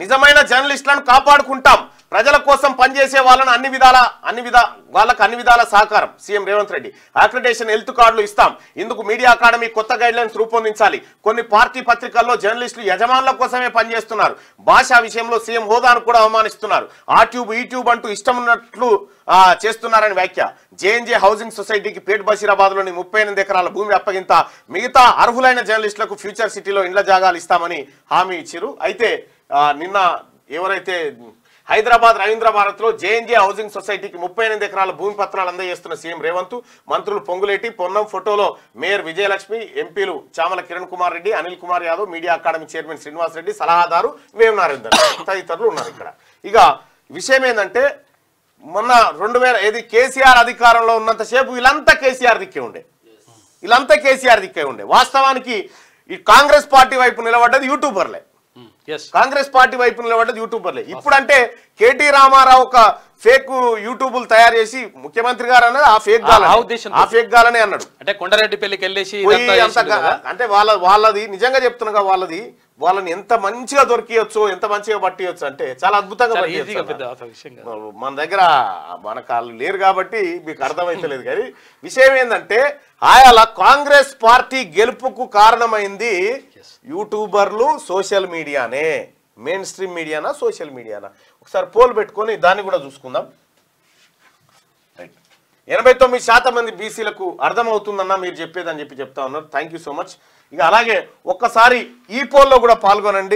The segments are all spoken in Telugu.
నిజమైన జర్నలిస్టులను కాపాడుకుంటాం ప్రజల కోసం పనిచేసే వాళ్ళని అన్ని విధాల అన్ని విధా వాళ్ళకు అన్ని విధాల సహకారం CM Revanth Reddy accreditation health కార్డులు ఇస్తాం ఇందుకు మీడియా అకాడమీ కొత్త గైడ్ లైన్స్ రూపొందించాలి కొన్ని పార్టీ పత్రికల్లో జర్నలిస్టులు యజమానుల కోసమే పనిచేస్తున్నారు భాషా విషయంలో సీఎం హోదాను కూడా అవమానిస్తున్నారు ఆ ట్యూబ్ ఈ ట్యూబ్ అంటూ ఇష్టం ఉన్నట్లు ఆ, చేస్తున్నారని వ్యాఖ్య జేఎన్జే హౌసింగ్ సొసైటీకి పేట్ బషీరాబాద్ లోని ముప్పై ఎనిమిది ఎకరాల భూమి అప్పగింత మిగతా అర్హులైన జర్నలిస్టులకు ఫ్యూచర్ సిటీలో ఇండ్ల జాగాలు ఇస్తామని హామీ ఇచ్చారు అయితే ఆ, నిన్న ఎవరైతే హైదరాబాద్ రవీంద్ర భారత్ లో జేఎన్జే హౌసింగ్ సొసైటీకి ముప్పై ఎనిమిది ఎకరాల భూమి పత్రాలు అందజేస్తున్న సీఎం రేవంత్ మంత్రులు పొంగులేటి పొన్నం ఫోటోలో మేయర్ విజయలక్ష్మి ఎంపీలు Chamala Kiran Kumar Reddy Anil Kumar Yadav media academy chairman Srinivas Reddy సలహాదారు వేవ్ నరేందర్ తదితరులు ఉన్నారు ఇక్కడ ఇక విషయం ఏంటంటే మొన్న రెండు వేల ఏది కేసీఆర్ అధికారంలో ఉన్నంతసేపు వీళ్ళంతా కేసీఆర్ దిక్కే ఉండే వీళ్ళంతా కేసీఆర్ దిక్కే ఉండే వాస్తవానికి ఈ కాంగ్రెస్ పార్టీ వైపు నిలబడ్డది యూట్యూబర్లే ఎస్ కాంగ్రెస్ పార్టీ వైపు నిలబడ్డది యూట్యూబర్లే ఇప్పుడంటే కేటీ రామారావు ఒక ఫేక్ యూట్యూబులు తయారు చేసి ముఖ్యమంత్రి గారు అన్నది ఆ ఫేక్ ఆ- గాలని ఆ ఉద్దేశంతో. ఆ ఫేక్ గాలని అన్నాడు అంటే కొండారెడ్డి పెళ్లికి వెళ్ళేసి పోయి ఇదంతా అంత చేసిండు కదా. అంటే వాళ్ళ వాళ్ళది నిజంగా చెప్తున్నా వాళ్ళది వాళ్ళని ఎంత మంచిగా దొరికియొచ్చు ఎంత మంచిగా పట్టియొచ్చు అంటే చాలా అద్భుతంగా చాలా పట్టియొచ్చు ఈజీగా అన్న. పెద్ద అసలు విషయం కాదు మన దగ్గర మనకు వాళ్ళు లేరు కాబట్టి మీకు అర్థమైతలేదు కానీ విషయం ఏంటంటే ఆయాల కాంగ్రెస్ పార్టీ గెలుపుకు కారణమైంది యూట్యూబర్లు సోషల్ మీడియానే మెయిన్ స్ట్రీమ్ మీడియానా సోషల్ మీడియానా ఒకసారి పోల్ పెట్టుకొని దాన్ని కూడా చూసుకుందాం రైట్ ఎనభై తొమ్మిది శాతం మంది బీసీలకు అర్థమవుతుందన్న మీరు చెప్పేదని చెప్పి చెప్తా ఉన్నారు థ్యాంక్ యూ సో మచ్ ఇక అలాగే ఒక్కసారి ఈ పోల్లో కూడా పాల్గొనండి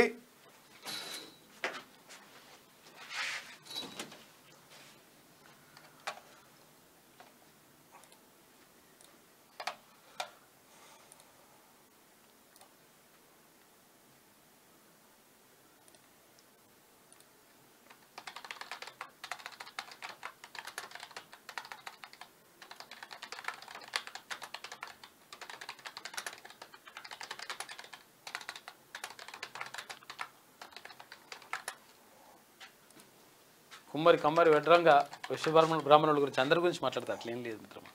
కుమ్మరి కమ్మరి వెడ్రంగా విశ్వబ్రహ్మణుల బ్రాహ్మణుల గురించి అందరి గురించి మాట్లాడతారు అట్లేం లేదు మిత్రమా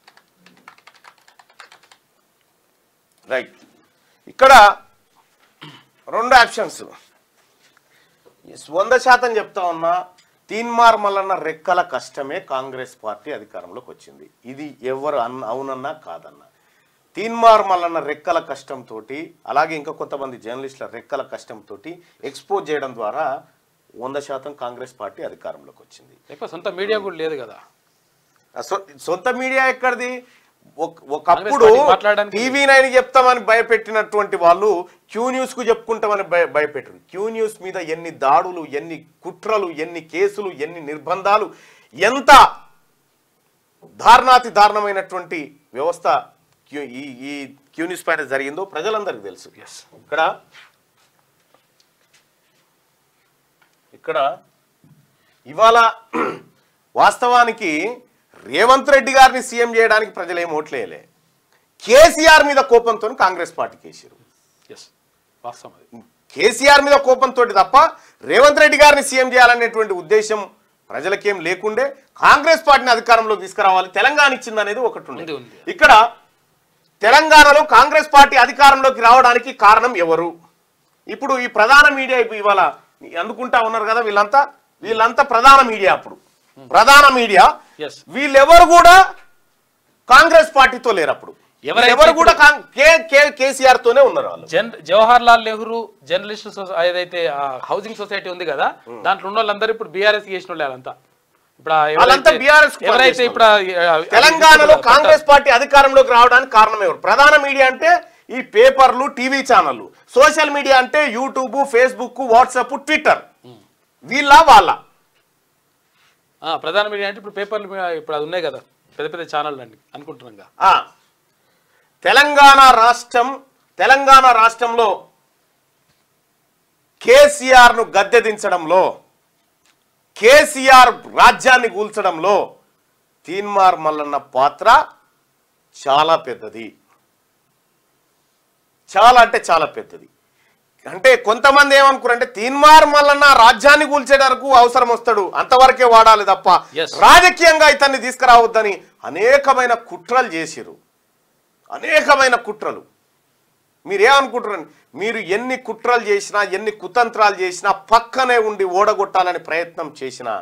రైట్ ఇక్కడ రెండు ఆప్షన్స్ వంద శాతం చెప్తా ఉన్నా తీన్మార్ మల్లన్న రెక్కల కష్టమే కాంగ్రెస్ పార్టీ అధికారంలోకి వచ్చింది ఇది ఎవరు అన్న అవునన్నా కాదన్నా తీన్మార్ మల్లన్న రెక్కల కష్టంతో అలాగే ఇంకా కొంతమంది జర్నలిస్టుల రెక్కల కష్టంతో ఎక్స్పోజ్ చేయడం ద్వారా వంద శాతం కాంగ్రెస్ పార్టీ అధికారంలోకి వచ్చింది ఎక్కువ సొంత మీడియా కూడా లేదు కదా ఆ సొ- సొంత మీడియా ఎక్కడిది ఒక- ఒకప్పుడు పార్టీ మాట్లాడడానికి- టీవీ నైన్ చెప్తామని భయపెట్టినటువంటి వాళ్ళు క్యూ న్యూస్ కు చెప్పుకుంటామని భయ భయపెట్టరు క్యూ న్యూస్ మీద ఎన్ని దాడులు ఎన్ని కుట్రలు ఎన్ని కేసులు ఎన్ని నిర్బంధాలు ఎంత దారుణాతి దారుణమైనటువంటి వ్యవస్థ క్యూ- ఈ ఈ క్యూ న్యూస్ పైన జరిగిందో ప్రజలందరికీ తెలుసు ఇక్కడ ఇక్కడ ఇవాళ వాస్తవానికి రేవంత్ రెడ్డి గారిని సీఎం చేయడానికి ప్రజలు ఏం ఓట్లేయలే కేసీఆర్ మీద కోపంతో కాంగ్రెస్ పార్టీకి వేసారు ఎస్ వాస్తవం అది కేసీఆర్ మీద కోపంతో తప్ప రేవంత్ రెడ్డి గారిని సీఎం చేయాలనేటువంటి ఉద్దేశం ప్రజలకేం లేకుండే కాంగ్రెస్ పార్టీని అధికారంలోకి తీసుకురావాలి తెలంగాణ ఇచ్చింది అనేది ఒకటి ఉంది, ఉంది ఉంది. ఇక్కడ తెలంగాణలో కాంగ్రెస్ పార్టీ అధికారంలోకి రావడానికి కారణం ఎవరు ఇప్పుడు ఈ ప్రధాన మీడియా ఇప్పుడు ఇవాళ అందుకుంటా ఉన్నారు కదా వీళ్ళంతా వీళ్ళంతా ప్రధాన మీడియా అప్పుడు ప్రధాన మీడియా Yes. వీళ్ళెవరు కూడా కాంగ్రెస్ పార్టీతో లేరు అప్పుడు ఎవరైతే ఎవరు కూడా కాంగ్- కే- కే- కేసీఆర్ తోనే ఉన్నారు వాళ్ళు జన్ జవహర్ లాల్ నెహ్రూ జర్నలిస్ట్ సొసై- ఏదైతే ఆ హౌసింగ్ సొసైటీ ఉంది కదా దాంట్లో ఉన్న వాళ్ళందరూ ఇప్పుడు బీఆర్ఎస్ చేసిన వాళ్ళు వాళ్ళంతా ఇప్పుడు ఆ వాళ్ళంతా ఎవరైతే- BRS కు ఎవరైతే పనిచేసిన ఇప్పుడు ఆ- ఆ- తెలంగాణలో ఆ- కాంగ్రెస్ పార్టీ అధికారంలోకి రావడానికి కారణం ఎవరు ప్రధాన మీడియా అంటే ఈ పేపర్లు టీవీ ఛానళ్లు సోషల్ మీడియా అంటే యూట్యూబ్ ఫేస్బుక్ వాట్సాప్ ట్విట్టర్ వీళ్ళ వాళ్ళ ఆ, ప్రధాన మీడియా అంటే ఇప్పుడు పేపర్లు మీద ఇప్పుడు అది ఉన్నాయి కదా పెద్ద పెద్ద ఛానల్ అండి అనుకుంటున్నాం కదా. ఆ, తెలంగాణ రాష్ట్రం తెలంగాణ రాష్ట్రంలో కేసీఆర్ ను గద్దె దించడంలో కేసీఆర్ రాజ్యాన్ని కూల్చడంలో తీన్మార్ మల్లన్న పాత్ర చాలా పెద్దది చాలా అంటే చాలా పెద్దది అంటే కొంతమంది ఏమనుకున్నారంటే తీన్మార్ మల్లన్న రాజ్యాన్ని కూల్చేటరకు అవసరం వస్తాడు అంతవరకే వాడాలి తప్ప Yes. రాజకీయంగా ఇతన్ని తీసుకురావద్దని అనేకమైన కుట్రలు చేసిరు అనేకమైన కుట్రలు మీరేమనుకుంటున్నారు మీరు ఎన్ని కుట్రలు చేసినా ఎన్ని కుతంత్రాలు చేసినా పక్కనే ఉండి ఓడగొట్టాలని ప్రయత్నం చేసినా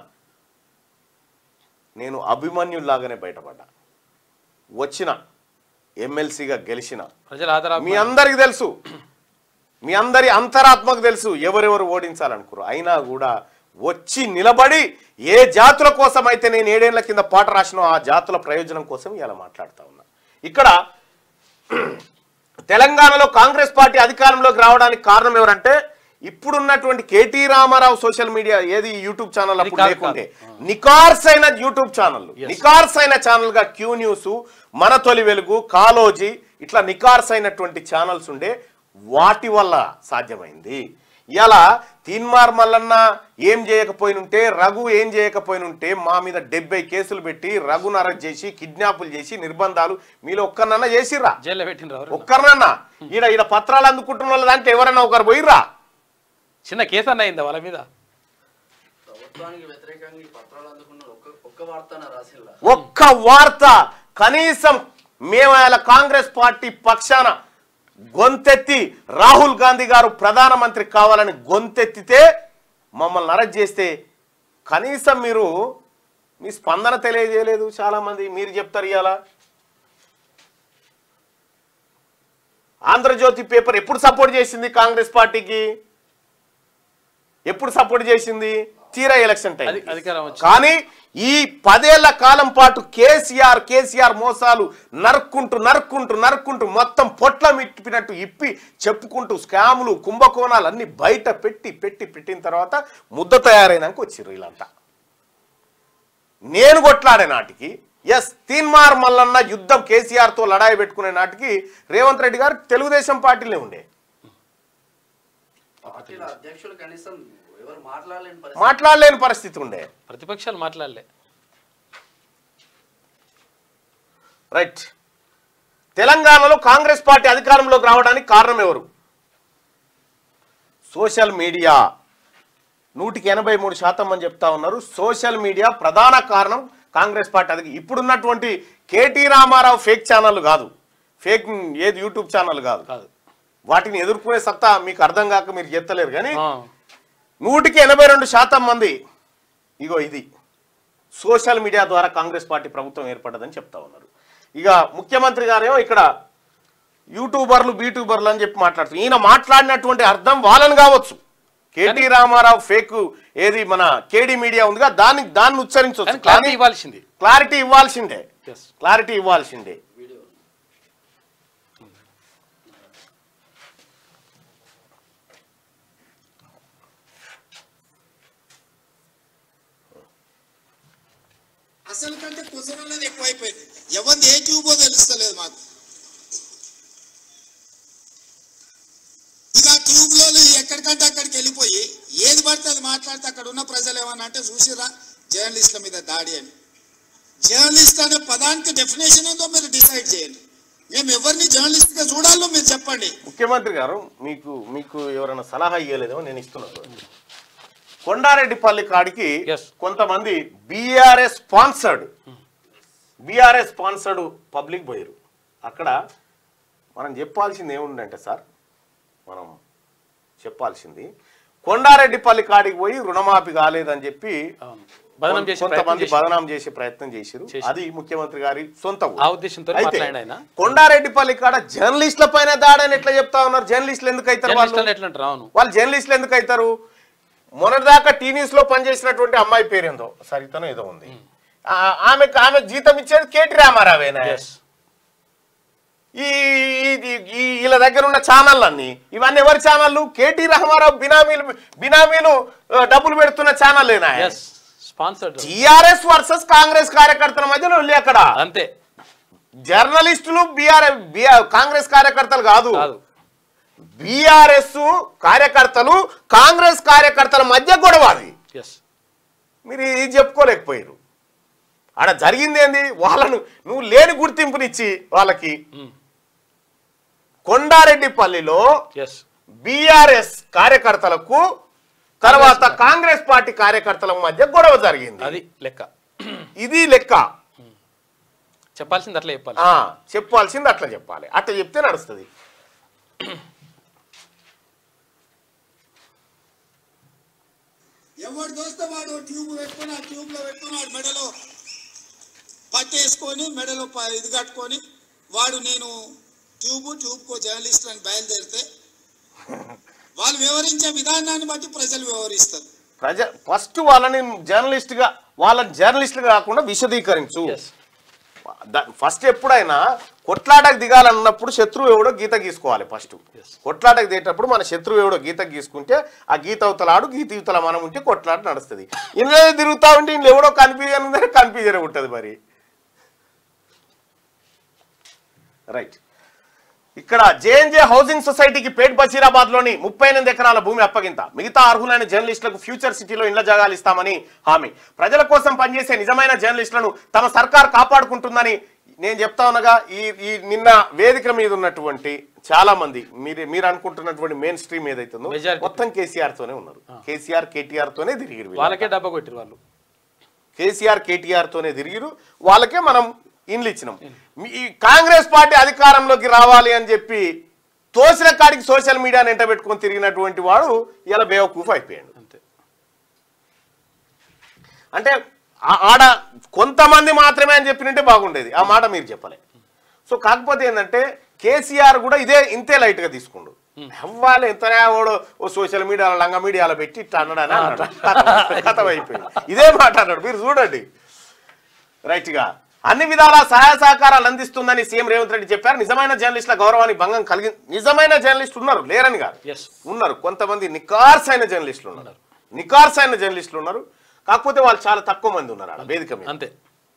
నేను అభిమన్యుల్లాగానే బయటపడ్డా వచ్చిన ఎమ్మెల్సీగా గెలిచిన ప్రజల ఆదరా మీ అందరికి తెలుసు మీ అందరి అంతరాత్మకు తెలుసు ఎవరెవరు ఓడించాలనుకున్నారు అయినా కూడా వచ్చి నిలబడి ఏ జాతుల కోసం అయితే నేను ఏడేళ్ల కింద పాట రాసినో ఆ జాతుల ప్రయోజనం కోసం ఇలా మాట్లాడుతా ఉన్నా ఇక్కడ తెలంగాణలో కాంగ్రెస్ పార్టీ అధికారంలోకి రావడానికి కారణం ఎవరంటే ఇప్పుడున్నటువంటి కేటీ రామారావు సోషల్ మీడియా ఏది యూట్యూబ్ ఛానల్ అప్పుడు కాదు, లేకుంటే నికార్స్ అయిన యూట్యూబ్ ఛానల్ నికార్స్ అయిన ఛానల్ గా క్యూ న్యూస్ మన తొలి వెలుగు కాలోజీ ఇట్లా నికార్స్ అయినటువంటి ఛానల్స్ ఉండే వాటి వల్ల సాధ్యమైంది ఇలా తీన్మార్ మల్లన్న ఏం చేయకపోయినుంటే రఘు ఏం చేయకపోయినుంటే మా మీద డెబ్బై కేసులు పెట్టి రఘును అరెస్ట్ చేసి కిడ్నాపులు చేసి నిర్బంధాలు మీలో ఒక్కరినన్నా చేసిర్రా జైల్లో పెట్టిన ఎవరు ఒక్కరినన్నా ఈడ ఈడ పత్రాలు అందుకుంటున్న వాళ్ళ దాంట్లో ఎవరైనా ఒకరు పోయిర్రా చిన్న కేసు అన్న అయిందా వాళ్ళ మీద ప్రభుత్వానికి వ్యతిరేకంగా ఈ పత్రాలు అందుకున్న ఒక్క ఒక్క వార్త రాసిల్లా ఒక్క వార్త కనీసం మేము ఆయన కాంగ్రెస్ పార్టీ పక్షాన గొంతెత్తి రాహుల్ గాంధీ గారు ప్రధానమంత్రి కావాలని గొంతెత్తితే మమ్మల్ని అరెస్ట్ చేస్తే కనీసం మీరు మీ స్పందన తెలియజేయలేదు చాలా మంది మీరు చెప్తారు ఇవాళ ఆంధ్రజ్యోతి పేపర్ ఎప్పుడు సపోర్ట్ చేసింది కాంగ్రెస్ పార్టీకి ఎప్పుడు సపోర్ట్ చేసింది తీరా ఎలక్షన్ టైం అధి- అధికారం వచ్చింది. కానీ ఈ పదేళ్ల కాలం పాటు కేసీఆర్ కేసీఆర్ మోసాలు నరుక్కుంటూ నరుక్కుంటూ నరుక్కుంటూ మొత్తం పొట్ల ఇప్పినట్టు ఇప్పి చెప్పుకుంటూ స్కాములు కుంభకోణాలు అన్ని బయట పెట్టి పెట్టి పెట్టిన తర్వాత ముద్ద తయారైనాక వచ్చిర్రు వీళ్ళంతా నేను కొట్లాడే నాటికి ఎస్ తీన్మార్ మల్లన్న యుద్ధం కేసీఆర్తో లడాయి పెట్టుకునే నాటికి రేవంత్ రెడ్డి గారు తెలుగుదేశం పార్టీలే ఉండే పార్టీల అధ్యక్షులు కనీసం ఎవరు మాట్లాడలేని పరిస్థితి మాట్లాడలేని పరిస్థితి ఉండే ప్రతిపక్షాలు మాట్లాడలే రైట్ తెలంగాణలో కాంగ్రెస్ పార్టీ అధికారంలోకి రావడానికి కారణం ఎవరు సోషల్ మీడియా నూటికి ఎనభై మూడు శాతం అని చెప్తా ఉన్నారు సోషల్ మీడియా ప్రధాన కారణం కాంగ్రెస్ పార్టీ అది ఇప్పుడున్నటువంటి కేటీ రామారావు ఫేక్ ఛానల్ కాదు ఫేక్ ఏది యూట్యూబ్ ఛానల్ కాదు కాదు వాటిని ఎదుర్కొనే సత్తా మీకు అర్థం కాక మీరు చెప్తలేరు కానీ ఆ, నూటికి ఎనభై రెండు శాతం మంది ఇగో ఇది సోషల్ మీడియా ద్వారా కాంగ్రెస్ పార్టీ ప్రభుత్వం ఏర్పడ్డదని చెప్తా ఉన్నారు ఇక ముఖ్యమంత్రి గారేమో ఇక్కడ యూట్యూబర్లు బీట్యూబర్లు అని చెప్పి మాట్లాడుతున్నారు ఈయన మాట్లాడినటువంటి అర్థం వాళ్ళని కావచ్చు కేటీ రామారావు ఫేక్ ఏది మన కేడి మీడియా ఉందిగా దాన్ని దాన్ని కానీ ఉచ్చరించవచ్చు క్లారిటీ కానీ ఇవ్వాల్సింది క్లారిటీ ఇవ్వాల్సిందే ఎస్ క్లారిటీ ఇవ్వాల్సిందే వీడియో అసలు కంటే కుసరన్నది ఎక్కువైపోయింది ఎవరిది ఏ ట్యూబో తెలుస్తలేదు మాకు ఇక ఆ ట్యూబ్ లో ఎక్కడికంటే అక్కడికి వెళ్ళిపోయి ఏది పడితే అది మాట్లాడితే అక్కడ ఉన్న ప్రజలు ఏమన్నా అంటే చూసిరా జర్నలిస్టుల మీద దాడి అని జర్నలిస్ట్ అనే పదానికి డెఫినేషన్ ఏందో మీరు డిసైడ్ చేయండి మేము ఎవరిని జర్నలిస్ట్ గా చూడాలో మీరు చెప్పండి ముఖ్యమంత్రి గారు మీకు మీకు ఎవరైనా సలహా ఇవ్వలేదేమో నేను ఇస్తున్నాను కొండారెడ్డిపల్లి కాడికి Yes. కొంతమంది BRS sponsored BRS sponsored public పోయారు అక్కడ మనం చెప్పాల్సింది ఏముందంటే సార్ మనం చెప్పాల్సింది కొండారెడ్డిపల్లి కాడికి పోయి రుణమాఫీ కాలేదని చెప్పి అవును బదనం చేసే ప్రయత్నం కొంతమంది చేసి- బదనాం చేసే ప్రయత్నం చేశారు చేశారు. అది ముఖ్యమంత్రి గారి సొంత ఊరు. ఆ ఉద్దేశంతో అయితే మాట్లాడాడు ఆయన. కొండారెడ్డిపల్లి కాడ జర్నలిస్టుల పైన దాడని ఎట్లా చెప్తా ఉన్నారు జర్నలిస్టులు ఎందుకు అవుతారు వాళ్ళు జర్నలిస్టులు ఎట్లా అంటారు అవును వాళ్ళు జర్నలిస్టులు ఎందుకు అవుతారు మొన్నటిదాకా టీ న్యూస్ లో పనిచేసినటువంటి అమ్మాయి పేరేందో సరితనో ఏదో ఉంది ఆ- ఆమెకు ఆమె జీతం ఇచ్చేది కేటీ రామారావేనా Yes. ఈ ఈ- ఈ వీళ్ళ దగ్గర ఉన్న ఛానల్ అన్ని ఇవన్నీ ఎవరి ఛానళ్ళు కేటీ రామారావు బినామీలు బినామీలు ఆ, డబ్బులు పెడుతున్న ఛానల్లేనా yes sponsored TRS versus Congress కార్యకర్తల మధ్యలో వెళ్ళి అక్కడ అంతే జర్నలిస్టులు బీఆర్ కాంగ్రెస్ కార్యకర్తలు కాదు కాదు బీఆర్ఎస్ కార్యకర్తలు కాంగ్రెస్ కార్యకర్తల మధ్య గొడవ అది ఎస్ మీరు ఇది చెప్పుకోలేకపోయారు ఆడ జరిగింది ఏంది వాళ్ళను నువ్వు లేని గుర్తింపునిచ్చి వాళ్ళకి కొండారెడ్డిపల్లిలో ఎస్ బీఆర్ఎస్ కార్యకర్తలకు తర్వాత కాంగ్రెస్ పార్టీ కార్యకర్తల మధ్య గొడవ జరిగింది అది లెక్క ఇది లెక్క చెప్పాల్సింది అట్లా చెప్పాలి ఆ, చెప్పాల్సింది అట్లా చెప్పాలి అట్లా చెప్తే నడుస్తుంది ఎవడు దోస్తే వాడు ట్యూబ్ పెట్టుకొని ఆ ట్యూబ్ లో పెట్టుకొని వాడు మెడలో పట్టేసుకొని మెడలో ప- ఇది కట్టుకొని వాడు నేను ట్యూబ్ ట్యూబ్ కో జర్నలిస్ట్ అని బయలుదేరితే వాళ్ళు వివరించే విధానాన్ని బట్టి ప్రజలు వివరిస్తారు ప్రజ ఫస్ట్ వాళ్ళని జర్నలిస్ట్ గా వాళ్ళని జర్నలిస్టులు కాకుండా విశదీకరించు Yes. ఫస్ట్ ఎప్పుడైనా కొట్లాటకు దిగాలన్నప్పుడు శత్రువు ఎవడో గీత గీసుకోవాలి ఫస్ట్ Yes. కొట్లాటకు దిగేటప్పుడు మన శత్రువు ఎవడో గీత గీసుకుంటే ఆ గీత అవతలాడు గీత ఇవతల మనం ఉంటే కొట్లాట నడుస్తుంది ఇందులో తిరుగుతా ఉంటే ఇందులో ఎవడో కన్ఫ్యూజన్ ఉందని కన్ఫ్యూజన్ ఉంటుంది మరి రైట్ ఇక్కడ జేఎన్జే హౌసింగ్ సొసైటీకి పేట్ బషీరాబాద్ లోని ముప్పై ఎనిమిది ఎకరాల భూమి అప్పగింత మిగతా అర్హులైన జర్నలిస్టులకు ఫ్యూచర్ సిటీలో ఇండ్ల జాగాలు ఇస్తామని హామీ ప్రజల కోసం పనిచేసే నిజమైన జర్నలిస్టులను తమ సర్కార్ కాపాడుకుంటుందని నేను చెప్తా ఉన్నగా ఈ ఈ నిన్న వేదిక మీద ఉన్నటువంటి చాలా మంది మీరు మీరు అనుకుంటున్నటువంటి మెయిన్ స్ట్రీమ్ ఏదైతుందో Majority. మొత్తం కేసీఆర్ తోనే ఉన్నారు కేసీఆర్ కేటీఆర్ తోనే తిరిగిరు వీళ్ళు. వాళ్ళకే డబ్బా కొట్టిరు వాళ్ళు కేసీఆర్ కేటీఆర్ తోనే తిరిగిరు వాళ్ళకే మనం ఇండ్లు ఇచ్చినాం మీ- ఈ కాంగ్రెస్ పార్టీ అధికారంలోకి రావాలి అని చెప్పి తోసిన కాడికి సోషల్ మీడియాని ఎంట పెట్టుకొని తిరిగినటువంటి వాడు ఇలా బేవకూఫ్ అయిపోయాడు అంతే అంటే ఆ- ఆడ కొంతమంది మాత్రమే అని చెప్పినట్టే బాగుండేది ఆ మాట మీరు చెప్పలే సో కాకపోతే ఏంటంటే కేసీఆర్ కూడా ఇదే ఇంతే లైట్ గా తీసుకుండు అవ్వాలి ఎంతనే ఓడు ఓ సోషల్ మీడియాలో లంగ మీడియాలో పెట్టి ఇట్లా అన్నాడు అని అన్నాడు కథ- కథ అయిపోయింది ఇదే మాట అన్నాడు మీరు చూడండి రైట్ గా అన్ని విధాల సహాయ సహకారాలు అందిస్తుందని సీఎం రేవంత్ రెడ్డి చెప్పారు నిజమైన జర్నలిస్టుల గౌరవానికి భంగం కలిగి నిజమైన జర్నలిస్టులు ఉన్నారు లేరని కాదు ఎస్ ఉన్నారు కొంతమంది నికార్సైన జర్నలిస్టులు ఉన్నారు నికార్సైన జర్నలిస్టులు ఉన్నారు కాకపోతే వాళ్ళు చాలా తక్కువ మంది ఉన్నారు ఆడ వేదిక మీద అంతే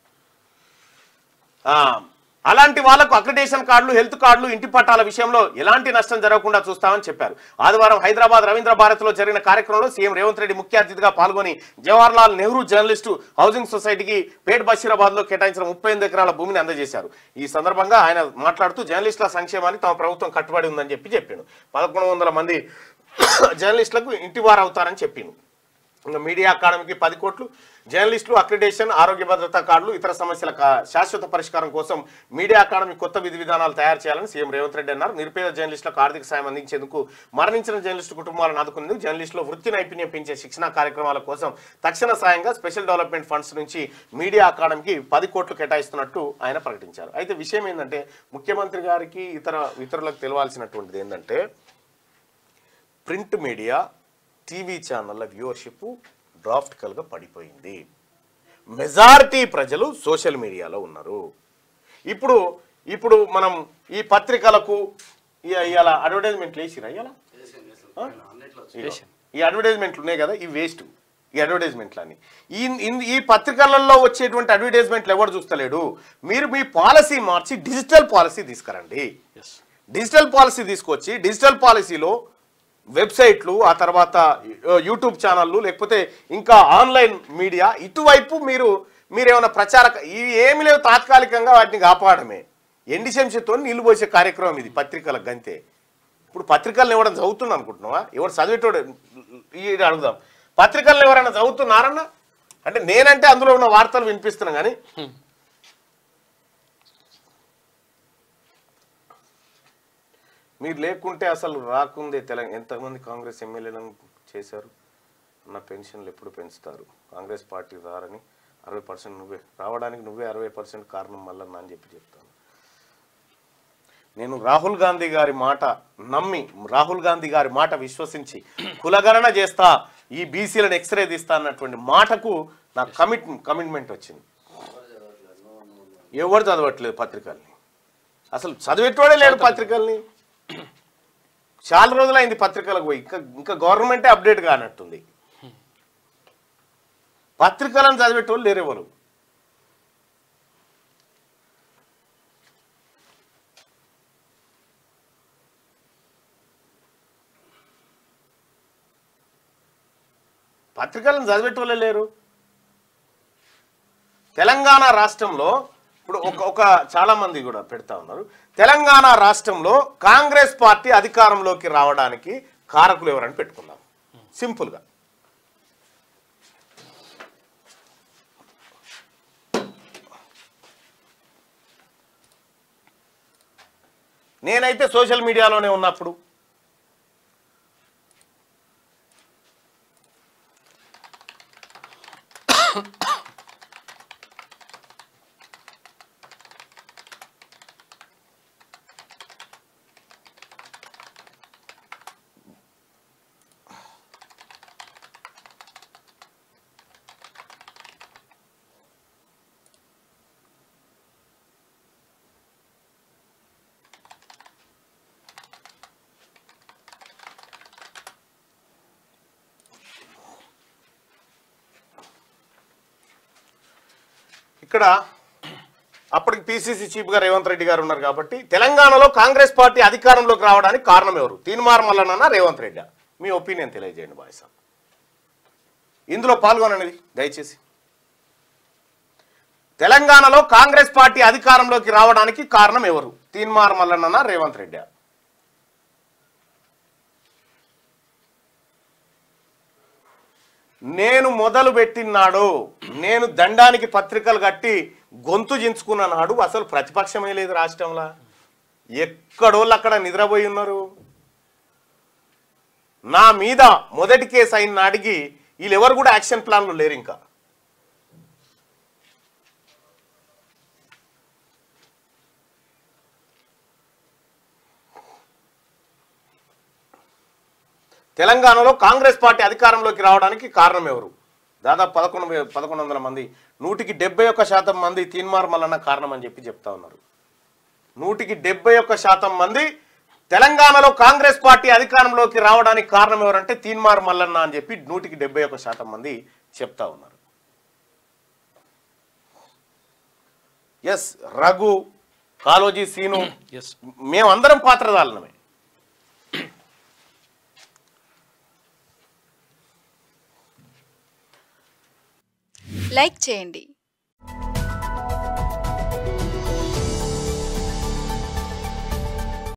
ఆ, అలాంటి వాళ్లకు అక్రిడేషన్ కార్డులు హెల్త్ కార్డులు ఇంటి పట్టాల విషయంలో ఎలాంటి నష్టం జరగకుండా చూస్తామని చెప్పారు ఆదివారం హైదరాబాద్ రవీంద్ర భారత్ లో జరిగిన కార్యక్రమంలో సీఎం రేవంత్ రెడ్డి ముఖ్య అతిథిగా పాల్గొని జవహర్లాల్ నెహ్రూ జర్నలిస్టు హౌసింగ్ సొసైటీకి పేట్ బషీరాబాద్ లో కేటాయించిన ముప్పై ఎనిమిది ఎకరాల భూమిని అందజేశారు ఈ సందర్భంగా ఆయన మాట్లాడుతూ జర్నలిస్టుల సంక్షేమానికి తమ ప్రభుత్వం కట్టుబడి ఉందని చెప్పి చెప్పాడు పదకొండు వందల మంది జర్నలిస్టులకు ఇంటి వారు అవుతారని చెప్పిండు ఇంకా మీడియా అకాడమీకి పది కోట్లు జర్నలిస్టులు అక్రిడేషన్ ఆరోగ్య భద్రతా కార్డులు ఇతర సమస్యల కా- శాశ్వత పరిష్కారం కోసం మీడియా అకాడమీ కొత్త విధి విధానాలు తయారు చేయాలని సీఎం రేవంత్ రెడ్డి అన్నారు నిరుపేద జర్నలిస్టులకు ఆర్థిక సాయం అందించేందుకు మరణించిన జర్నలిస్టు కుటుంబాలను ఆదుకునేందుకు జర్నలిస్టులో వృత్తి నైపుణ్యం పెంచే శిక్షణ కార్యక్రమాల కోసం తక్షణ సాయంగా స్పెషల్ డెవలప్మెంట్ ఫండ్స్ నుంచి మీడియా అకాడమీకి పది కోట్లు కేటాయిస్తున్నట్టు ఆయన ప్రకటించారు అయితే విషయం ఏంటంటే ముఖ్యమంత్రి గారికి ఇతర ఇతరులకు తెలవాల్సినటువంటిది ఏంటంటే ప్రింట్ మీడియా టీవీ ఛానళ్ళ వ్యూవర్షిప్ డ్రాఫ్టికల్గా పడిపోయింది మెజారిటీ ప్రజలు సోషల్ మీడియాలో ఉన్నారు ఇప్పుడు ఇప్పుడు మనం ఈ పత్రికలకు ఇవాళ అడ్వర్టైజ్మెంట్లు వేసిరా ఇవాళ చేసాను, చేసాను. ఆ? అన్నిట్లో ఇగో, ఈ అడ్వర్టైజ్మెంట్లు ఉన్నాయి కదా ఈ వేస్ట్ ఈ అడ్వర్టైజ్మెంట్లు అని ఈ ఇన్- ఈ పత్రికలలో వచ్చేటువంటి అడ్వర్టైజ్మెంట్లు ఎవరు చూస్తలేడు మీరు మీ పాలసీ మార్చి డిజిటల్ పాలసీ తీసుకురండి ఎస్ డిజిటల్ పాలసీ తీసుకొచ్చి డిజిటల్ పాలసీలో వెబ్సైట్లు ఆ తర్వాత ఆ, యూట్యూబ్ ఛానళ్ళు లేకపోతే ఇంకా ఆన్లైన్ మీడియా ఇటువైపు మీరు మీరు ఏమైనా ప్రచారక ఇవి ఏమి లేవు తాత్కాలికంగా వాటిని కాపాడమే ఎండి శంశతో నీళ్లు పోసే కార్యక్రమం ఇది పత్రికల గంతే ఇప్పుడు పత్రికలను ఎవరైనా చదువుతున్నా అనుకుంటున్నావా ఎవరు చదివేటోడు ఈ అడుగుదాం పత్రికలను ఎవరైనా చదువుతున్నారన్నా అంటే నేనంటే అందులో ఉన్న వార్తలు వినిపిస్తున్నా కానీ మీరు లేకుంటే అసలు రాకుందే తెలంగాణ ఎంతమంది కాంగ్రెస్ ఎమ్మెల్యేలను చేశారు నా పెన్షన్లు ఎప్పుడు పెంచుతారు కాంగ్రెస్ పార్టీ రారని అరవై పర్సెంట్ నువ్వే రావడానికి నువ్వే అరవై పర్సెంట్ కారణం మళ్ళీ అని చెప్పి చెప్తాను నేను రాహుల్ గాంధీ గారి మాట నమ్మి రాహుల్ గాంధీ గారి మాట విశ్వసించి కులగణన చేస్తా ఈ బీసీలను ఎక్స్రే తీస్తా అన్నటువంటి మాటకు నాకు కమిట్ కమిట్మెంట్ వచ్చింది ఎవరు చదవట్లేదు పత్రికల్ని అసలు చదివేటోడే లేడు పత్రికల్ని చాలా రోజులైంది పత్రికలకు పోయి ఇంకా ఇంకా గవర్నమెంటే అప్డేట్ కానట్టుంది పత్రికలను చదివేటోళ్ళు లేరు ఎవరు పత్రికలను చదివేటోళ్ళే లేరు తెలంగాణ రాష్ట్రంలో ఇప్పుడు ఒక ఒక చాలా మంది కూడా పెడతా ఉన్నారు తెలంగాణ రాష్ట్రంలో కాంగ్రెస్ పార్టీ అధికారంలోకి రావడానికి కారకులు ఎవరని పెట్టుకుందాం సింపుల్గా నేనైతే సోషల్ మీడియాలోనే ఉన్నప్పుడు ఇక్కడ అప్పటికి పిసిసి చీఫ్గా రేవంత్ రెడ్డి గారు ఉన్నారు కాబట్టి తెలంగాణలో కాంగ్రెస్ పార్టీ అధికారంలోకి రావడానికి కారణం ఎవరు తీన్మార్ మల్లన్న రేవంత్ రెడ్డి మీ ఒపీనియన్ తెలియజేయండి బాయ్ సార్ ఇందులో పాల్గొనండి దయచేసి తెలంగాణలో కాంగ్రెస్ పార్టీ అధికారంలోకి రావడానికి కారణం ఎవరు తీన్మార్ మల్లన్న రేవంత్ రెడ్డి నేను మొదలు పెట్టినాడు నేను దండానికి పత్రికలు కట్టి గొంతు చించుకున్న నాడు అసలు ప్రతిపక్షమే లేదు రాష్ట్రంలో ఎక్కడోళ్ళు అక్కడ నిద్రపోయి ఉన్నారు నా మీద మొదటి కేసు అయిన నాడికి వీళ్ళు ఎవరు కూడా యాక్షన్ ప్లాన్లో లేరు ఇంకా తెలంగాణలో కాంగ్రెస్ పార్టీ అధికారంలోకి రావడానికి కారణం ఎవరు దాదాపు పదకొండు వే- పదకొండు వందల మంది నూటికి డెబ్బై ఒక్క శాతం మంది తీన్మార్ మల్లన్న కారణం అని చెప్పి చెప్తా ఉన్నారు నూటికి డెబ్బై ఒక్క శాతం మంది తెలంగాణలో కాంగ్రెస్ పార్టీ అధికారంలోకి రావడానికి కారణం ఎవరంటే తీన్మార్ మల్లన్న అని చెప్పి నూటికి డెబ్బై ఒక్క శాతం మంది చెప్తా ఉన్నారు ఎస్ రఘు కాలోజీ సీను ఎస్ మేమందరం పాత్రదారులమే లైక్ చేయండి